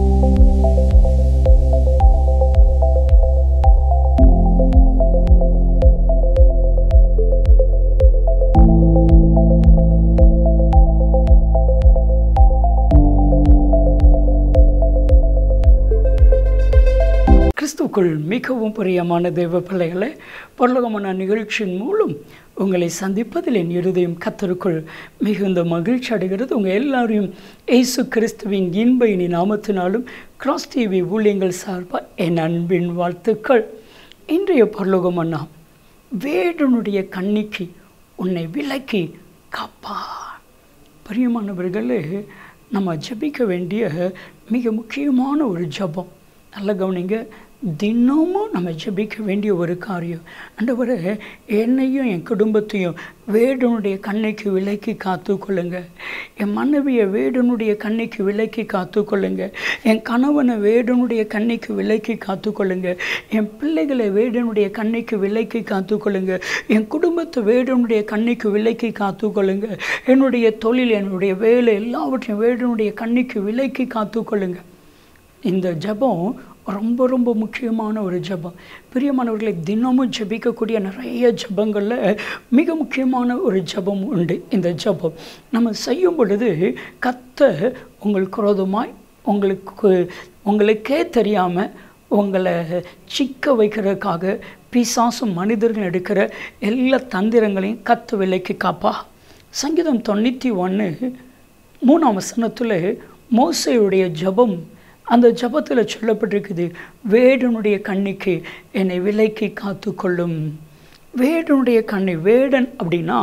கிறிஸ்துக்குள் மிகவும் பிரியமான தெய்வ பிள்ளைகளே பரலோகமான நிகழ்ச்சியின் மூலம் உங்களை சந்திப்பதில் என் இருதயம் கத்தருக்குள் மிகுந்த மகிழ்ச்சி அடைகிறது உங்கள் எல்லாரையும் இயேசு கிறிஸ்துவின் இன்ப இனி நாமத்தினாலும் கிராஸ் டிவி ஊழியங்கள் சார்பாக என் அன்பின் வாழ்த்துக்கள் இன்றைய பரலோகமன்னா வேடனுடைய கண்ணிக்கு உன்னை விலக்கி காப்பா பிரியமானவர்களே நம்ம ஜெபிக்க வேண்டிய மிக முக்கியமான ஒரு ஜெபம் நல்ல கவனிங்க தினமும் நம்ம ஜெபிக்க வேண்டிய ஒரு காரியம் ஆண்டவரே என்னையும் என் குடும்பத்தையும் வேடனுடைய கண்ணைக்கு விலக்கி காத்துக்கொள்ளுங்க என் மனைவியை வேடனுடைய கண்ணைக்கு விலக்கி காத்துக்கொள்ளுங்க என் கணவனை வேடனுடைய கண்ணைக்கு விலக்கி காத்துக்கொள்ளுங்க என் பிள்ளைகளை வேடனுடைய கண்ணைக்கு விலக்கி காத்துக்கொள்ளுங்க என் குடும்பத்தை வேடனுடைய கண்ணைக்கு விலக்கி காத்துக்கொள்ளுங்க என்னுடைய தொழில் என்னுடைய வேலை எல்லாவற்றையும் வேடனுடைய கண்ணைக்கு விலக்கி காத்துக்கொள்ளுங்க இந்த ஜெபம் ரொம்ப ரொம்ப முக்கியமான ஒரு ஜெபம் பிரியமானவர்களை தினமும் ஜெபிக்கக்கூடிய நிறைய ஜெபங்களில் மிக முக்கியமான ஒரு ஜெபம் உண்டு இந்த ஜெபம் நம்ம செய்யும் பொழுது கத்த உங்கள் குரோதமாய் உங்களுக்கு உங்களுக்கே தெரியாமல் உங்களை சிக்க வைக்கிறதுக்காக பிசாசும் மனிதர்கள் எடுக்கிற எல்லா தந்திரங்களையும் கத்து விலைக்கு காப்பா சங்கீதம் தொண்ணூற்றி ஒன்று மூணாம் வசனத்தில் மோசையுடைய ஜெபம் அந்த ஜபத்தில் சொல்லப்பட்டிருக்குது வேடனுடைய கண்ணிக்கு என்னை விலைக்கு காத்து கொள்ளும் வேடனுடைய கண்ணை வேடன் அப்படின்னா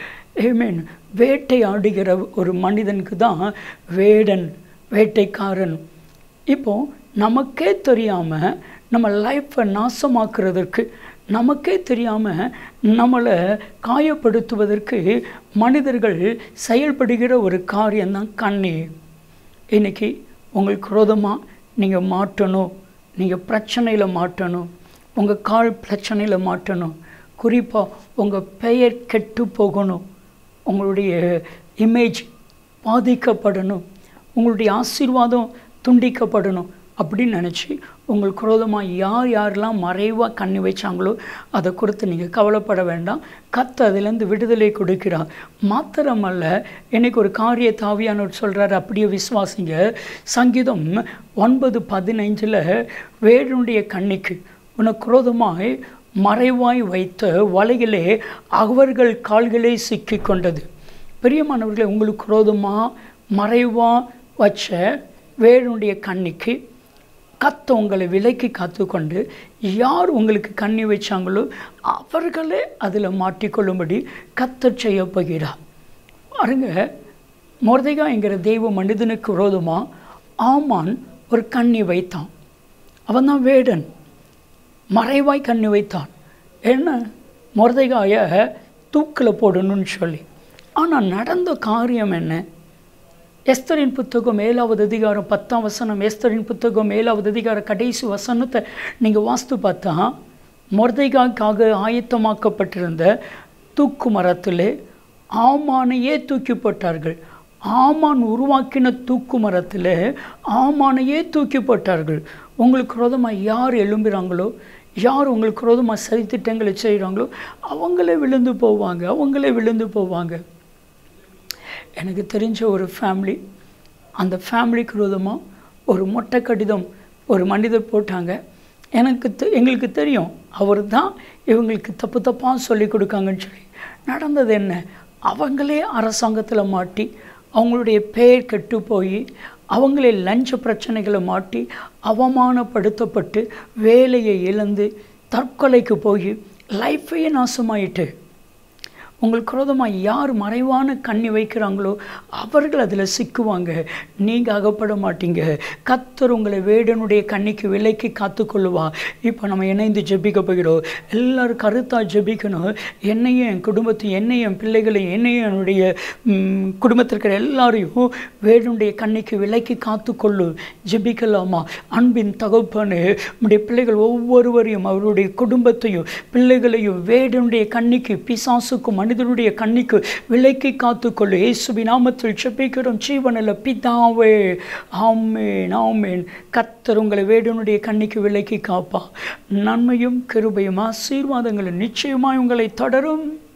ஏமேன் வேட்டையாடுகிற ஒரு மனிதனுக்கு தான் வேடன் வேட்டைக்காரன் இப்போ நமக்கே தெரியாமல் நம்ம லைஃப்பை நாசமாக்குறதற்கு நமக்கே தெரியாமல் நம்மளை காயப்படுத்துவதற்கு மனிதர்கள் செயல்படுகிற ஒரு காரியம்தான் கண்ணீர் இன்னைக்கு உங்களுக்கு குரோதமாக நீங்கள் மாட்டணும் நீங்கள் பிரச்சனையில் மாட்டணும் உங்கள் கால் பிரச்சனையில் மாட்டணும் குறிப்பாக உங்கள் பெயர் கெட்டு போகணும் உங்களுடைய இமேஜ் பாதிக்கப்படணும் உங்களுடைய ஆசீர்வாதம் துண்டிக்கப்படணும் அப்படின்னு நினச்சி உங்கள் குரோதமாக யார் யாரெல்லாம் மறைவாக கண்ணி வச்சாங்களோ அதை குறித்து நீங்கள் கவலைப்பட வேண்டாம் கத்து அதிலேருந்து விடுதலை கொடுக்கிறார் மாத்திரமல்ல எனக்கு ஒரு காரிய தாவியானவர் சொல்கிறார் அப்படியே விசுவாசிங்க சங்கீதம் ஒன்பது பதினைஞ்சில் வேடனுடைய கண்ணிக்கு உனக்கு குரோதமாய் மறைவாய் வைத்த வலையிலே அவர்கள் கால்களே சிக்கி கொண்டது பெரியமானவர்களை உங்களுக்கு குரோதமாக மறைவாக வச்ச வேடனுடைய கண்ணிக்கு கத்த உங்களை விலைக்கு காத்துக்கொண்டு யார் உங்களுக்கு கண்ணி வச்சாங்களோ அவர்களே அதில் மாட்டிக்கொள்ளும்படி கத்த செய்ய போகிறார் பாருங்க மொர்தைகாங்கிற தெய்வ மனிதனுக்கு விரோதமாக ஆமான் ஒரு கண்ணி வைத்தான் அவன் தான் வேடன் மறைவாய் கண்ணி வைத்தான் என்ன மொர்தைகாய தூக்கில் போடணும்னு சொல்லி ஆனால் நடந்த காரியம் என்ன எஸ்தரின் புத்தகம் ஏழாவது அதிகாரம் பத்தாம் வசனம் எஸ்தரின் புத்தகம் ஏழாவது அதிகாரம் கடைசி வசனத்தை நீங்கள் வாஸ்து பார்த்தா மொர்தைகாக்காக ஆயத்தமாக்கப்பட்டிருந்த தூக்கு மரத்திலே ஆமானையே தூக்கி போட்டார்கள் ஆமான் உருவாக்கின தூக்கு மரத்தில் ஆமானையே தூக்கி போட்டார்கள் உங்களுக்கு விரோதமாக யார் எழும்புகிறாங்களோ யார் உங்களுக்கு விரோதமாக சரித்திட்டங்களை செய்கிறாங்களோ அவங்களே விழுந்து போவாங்க அவங்களே விழுந்து போவாங்க எனக்கு தெரிஞ்ச ஒரு ஃபேமிலி அந்த ஃபேமிலிக்கு விரோதமாக ஒரு மொட்டை கடிதம் ஒரு மனிதர் போட்டாங்க எனக்கு தெ எங்களுக்கு தெரியும் அவர் தான் இவங்களுக்கு தப்பு தப்பாக சொல்லி கொடுக்காங்கன்னு சொல்லி நடந்தது என்ன அவங்களே அரசாங்கத்தில் மாட்டி அவங்களுடைய பெயர் கெட்டு போய் அவங்களே லஞ்ச பிரச்சனைகளை மாட்டி அவமானப்படுத்தப்பட்டு வேலையை இழந்து தற்கொலைக்கு போய் லைஃப்பையே நாசமாயிட்டு உங்களுக்கு குரோதமாக யார் மறைவான கண்ணி வைக்கிறாங்களோ அவர்கள் அதில் சிக்குவாங்க நீங்கள் அகப்பட மாட்டீங்க கத்தர் உங்களை வேடனுடைய கண்ணிக்கு விலைக்கு காத்துக்கொள்ளுவா இப்போ நம்ம இணைந்து ஜெபிக்க போகிறோம் எல்லோரும் கருத்தாக ஜெபிக்கணும் என்னையும் என் குடும்பத்தையும் என்னையும் என் பிள்ளைகளையும் என்னையும் என்னுடைய குடும்பத்தில் இருக்கிற எல்லாரையும் வேடனுடைய கண்ணிக்கு விலைக்கு காத்துக்கொள்ளு ஜெபிக்கலாமா அன்பின் தகப்பனு நம்முடைய பிள்ளைகள் ஒவ்வொருவரையும் அவருடைய குடும்பத்தையும் பிள்ளைகளையும் வேடனுடைய கண்ணிக்கு பிசாசுக்கும் மனிதனுடைய கண்ணிக்கு விலைக்கு காத்துக்கொள்ளு இயேசுவி நாமத்தில் செபிக்கிறோம் ஜீவனில் பிதாவே ஆமேன் ஆமேன் கத்தர் உங்களை வேடனுடைய கண்ணிக்கு விலைக்கு காப்பா நன்மையும் கிருபையும் ஆசீர்வாதங்களும் நிச்சயமாய் உங்களை தொடரும்